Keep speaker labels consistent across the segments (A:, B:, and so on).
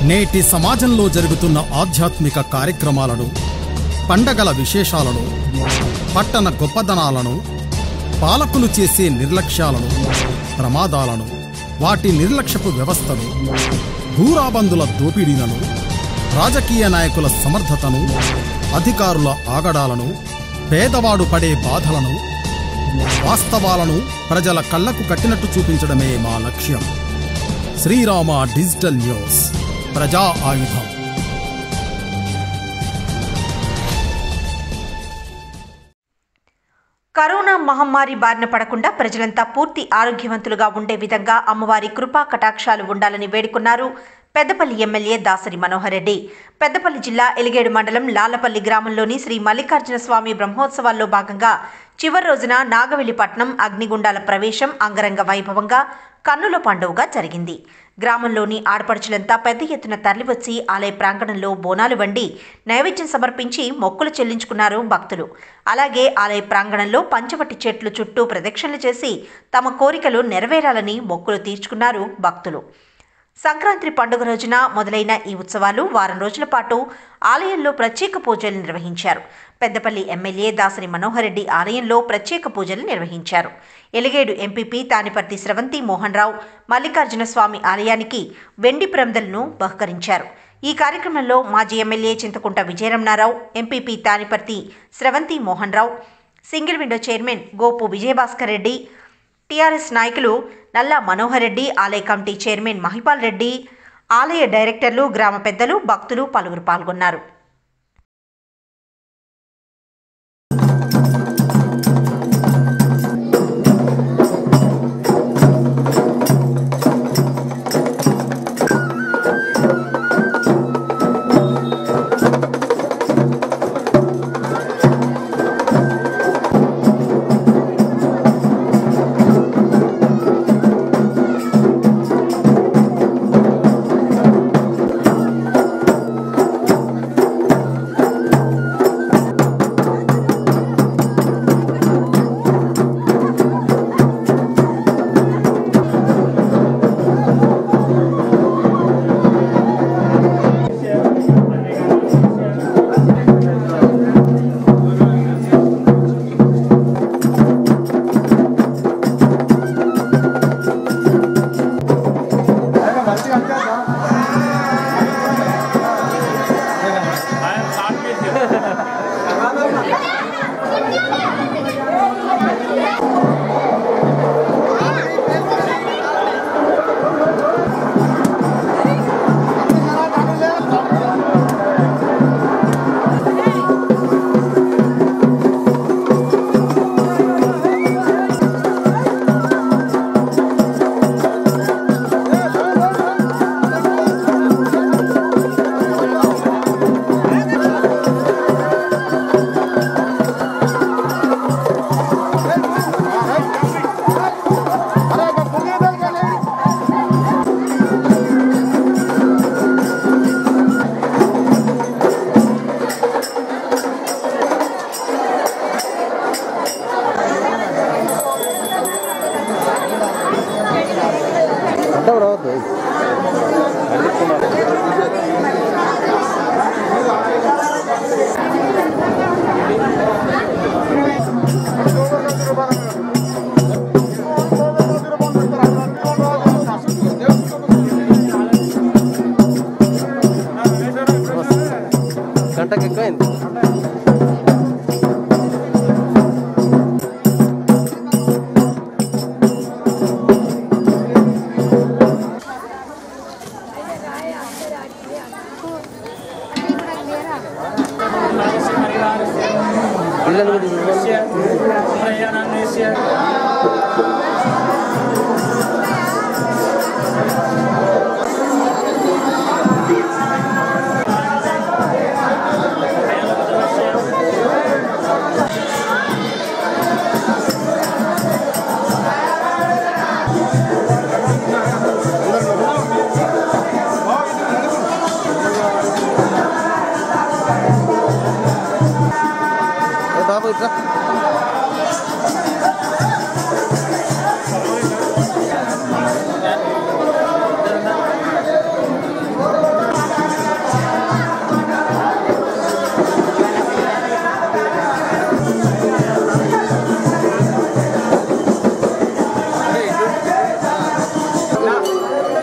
A: నేటి సమాజంలో జరుగుతున్న ఆధ్యాత్మిక కార్యక్రమాలను పండగల విశేషాలను పట్టణ గొప్పదనాలను పాలకులు చేసే నిర్లక్ష్యాలను ప్రమాదాలను వాటి నిర్లక్ష్యపు వ్యవస్థను భూరాబందుల దోపిడీలను రాజకీయ నాయకుల సమర్థతను అధికారుల ఆగడాలను పేదవాడు పడే బాధలను వాస్తవాలను ప్రజల కళ్లకు కట్టినట్టు చూపించడమే మా లక్ష్యం శ్రీరామ డిజిటల్ న్యూస్ ప్రజా ఆయుధం
B: కరోనా మహమ్మారి బారిన పడకుండా ప్రజలంతా పూర్తి ఆరోగ్యవంతులుగా ఉండే విధంగా అమ్మవారి కృపా కటాక్షాలు ఉండాలని వేడుకున్నారు పెద్దపల్లి ఎమ్మెల్యే దాసరి మనోహర్ రెడ్డి పెద్దపల్లి జిల్లా ఎలిగేడు మండలం లాలపల్లి గ్రామంలోని శ్రీ మల్లికార్జున స్వామి బ్రహ్మోత్సవాల్లో భాగంగా చివరి రోజున నాగవెల్లిపట్నం అగ్నిగుండాల ప్రవేశం అంగరంగ వైభవంగా కన్నుల పండుగగా జరిగింది గ్రామంలోని ఆడపడుచులంతా పెద్ద ఎత్తున తరలివచ్చి ఆలయ ప్రాంగణంలో బోనాలు వండి నైవేద్యం సమర్పించి మొక్కులు చెల్లించుకున్నారు భక్తులు అలాగే ఆలయ ప్రాంగణంలో పంచవటి చెట్లు చుట్టూ ప్రదక్షిణలు చేసి తమ కోరికలు నెరవేరాలని మొక్కులు తీర్చుకున్నారు భక్తులు సంక్రాంతి పండుగ రోజున మొదలైన ఈ ఉత్సవాలు వారం రోజుల పాటు ఆలయంలో ప్రత్యేక పూజలు నిర్వహించారు పెద్దపల్లి ఎమ్మెల్యే దాసరి మనోహర్ రెడ్డి ఆలయంలో ప్రత్యేక పూజలు నిర్వహించారు ఎలిగేడు ఎంపీపీ తానిపర్తి స్రవంతి మోహన్ రావు మల్లికార్జున స్వామి ఆలయానికి వెండి ప్రమిదలను బహుకరించారు ఈ కార్యక్రమంలో మాజీ MLA Chintakunta Vijayaramanarao MPP Taniparthi Sravanthi Mohan Rao single window chairman Gopu Vijayabhaskar Reddy TRS నాయకులు నల్లా మనోహర్ రెడ్డి ఆలయ కమిటీ చైర్మన్ మహిపాల్ రెడ్డి ఆలయ డైరెక్టర్లు గ్రామ పెద్దలు భక్తులు పలువురు పాల్గొన్నారు
C: గంటకి ఎక్కువైంది పిల్లలు కూడా చూడండి.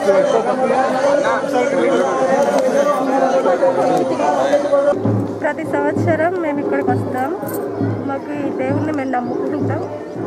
D: ప్రతి సంవత్సరం మేము ఇక్కడికి వస్తాం మాకు ఈ దేవుణ్ణి మేము నమ్ముకుంటాం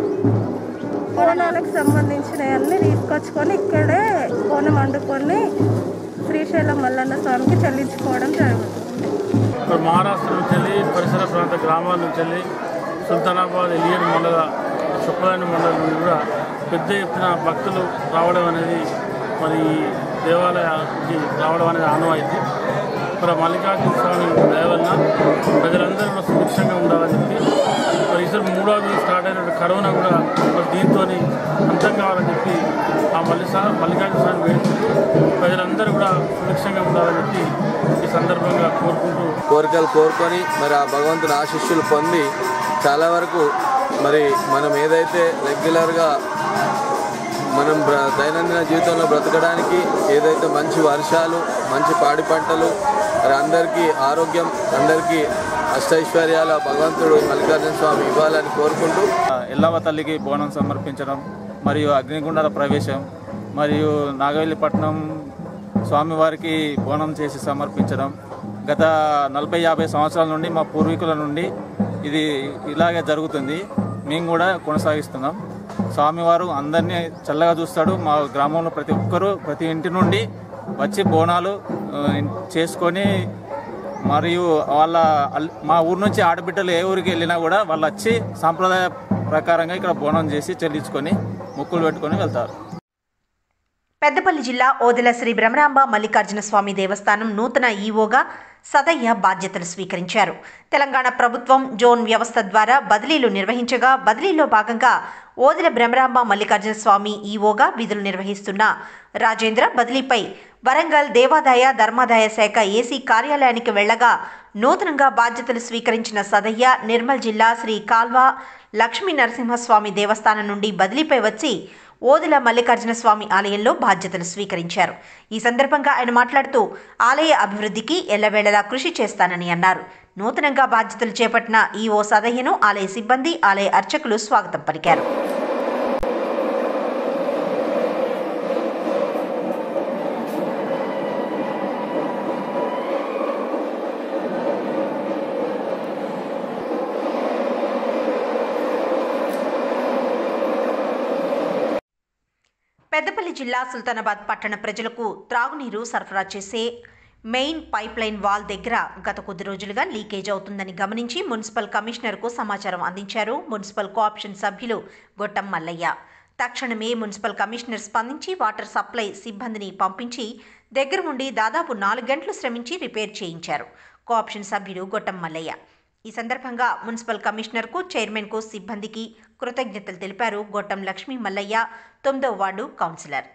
D: పురాణాలకు సంబంధించినవన్నీ తీసుకొచ్చుకొని ఇక్కడే బోనం వండుకొని శ్రీశైలం మల్లన్న స్వామికి చెల్లించుకోవడం జరుగుతుంది
E: ఇక్కడ మహారాష్ట్ర నుంచి వెళ్ళి పరిసర ప్రాంత గ్రామాల నుంచి వెళ్ళి సుల్తానాబాద్ ఎలియడ్ మండల శుక్రవారం మండలం నుండి కూడా పెద్ద ఎత్తున భక్తులు రావడం అనేది మరి ఈ దేవాలయానికి రావడం అనేది ఆనవాయితీ మరి మల్లికార్జున స్వామి దయ వలన ప్రజలందరూ కూడా సుభిక్షంగా ఉండాలని చెప్పి మరి ఈసారి మూడవది స్టార్ట్ అయిన కరోనా కూడా మరి దీంతో అంతం కావాలని చెప్పి ఆ మల్లి మల్లికార్జున స్వామి వేడుకుంటూ ప్రజలందరూ కూడా సుభిక్షంగా ఉండాలని చెప్పి ఈ సందర్భంగా కోరుకుంటూ
F: కోరికలు కోరుకొని మరి ఆ భగవంతుని ఆశీస్సులు పొంది చాలా వరకు మరి మనం ఏదైతే రెగ్యులర్గా మనం బ్ర దైనందిన జీవితంలో బ్రతకడానికి ఏదైతే మంచి వర్షాలు మంచి పాడి పంటలు మరి అందరికీ ఆరోగ్యం అందరికీ అష్టైశ్వర్యాల భగవంతుడు మల్లికార్జున స్వామి ఇవ్వాలని కోరుకుంటూ
G: ఎల్లవ తల్లికి బోనం సమర్పించడం మరియు అగ్నిగుండాల ప్రవేశం మరియు నాగవెల్లిపట్నం స్వామివారికి బోనం చేసి సమర్పించడం గత నలభై యాభై సంవత్సరాల నుండి మా పూర్వీకుల నుండి ఇది ఇలాగే జరుగుతుంది మేము కూడా కొనసాగిస్తున్నాం స్వామివారు అందరినీ చల్లగా చూస్తాడు మా గ్రామంలో ప్రతి ఒక్కరూ ప్రతి ఇంటి నుండి వచ్చి బోనాలు ఆ, చేసుకొని మరియు వాళ్ళ అల్- మా ఊరు నుంచి ఆడబిడ్డలు ఏ ఊరికి వెళ్ళినా కూడా వాళ్ళు వచ్చి సాంప్రదాయ ప్రకారంగా ఇక్కడ బోనం చేసి చెల్లించుకొని ముక్కులు పెట్టుకొని వెళ్తారు
B: పెద్దపల్లి జిల్లా ఓదెల శ్రీ భ్రమరాంబ మల్లికార్జున స్వామి దేవస్థానం నూతన ఈవోగా సదయ్య బాధ్యతలు స్వీకరించారు తెలంగాణ ప్రభుత్వం జోన్ వ్యవస్థ ద్వారా బదిలీలు నిర్వహించగా బదిలీలో భాగంగా ఓదెల భ్రమరాంబ మల్లికార్జున స్వామి ఈవోగా విధులు నిర్వహిస్తున్న రాజేంద్ర బదిలీపై వరంగల్ దేవాదాయ ధర్మాదాయ శాఖ ఏసీ కార్యాలయానికి వెళ్లగా నూతనంగా బాధ్యతలు స్వీకరించిన సదయ్య నిర్మల్ జిల్లా శ్రీ కాల్వ లక్ష్మీ నరసింహస్వామి దేవస్థానం నుండి బదిలీపై వచ్చి ఓదెల మల్లికార్జున స్వామి ఆలయంలో బాధ్యతలు స్వీకరించారు ఈ సందర్భంగా ఆయన మాట్లాడుతూ ఆలయ అభివృద్ధికి ఎల్లవేళలా కృషి చేస్తానని అన్నారు నూతనంగా బాధ్యతలు చేపట్టిన ఈ ఓ సదయ్యను ఆలయ సిబ్బంది ఆలయ అర్చకులు స్వాగతం పలికారు పెద్దపల్లి జిల్లా సుల్తానాబాద్ పట్టణ ప్రజలకు త్రాగునీరు సరఫరా చేసే మెయిన్ పైప్ లైన్ వాల్ దగ్గర గత కొద్ది రోజులుగా లీకేజ్ అవుతుందని గమనించి మున్సిపల్ కమిషనర్కు సమాచారం అందించారు మున్సిపల్ కోఆప్షన్ సభ్యులు గొట్టం మల్లయ్య తక్షణమే మున్సిపల్ కమిషనర్ స్పందించి వాటర్ సప్లై సిబ్బందిని పంపించి దగ్గర ఉండి దాదాపు నాలుగు గంటలు శ్రమించి రిపేర్ చేయించారు కోఆప్షన్ సభ్యుడు గొట్టం మల్లయ్య ఈ సందర్భంగా మున్సిపల్ కమిషనర్కు చైర్మన్కు సిబ్బందికి కృతజ్ఞతలు తెలిపారు గొట్టం లక్ష్మీ మల్లయ్య తొమ్మిదవ వార్డు కౌన్సిలర్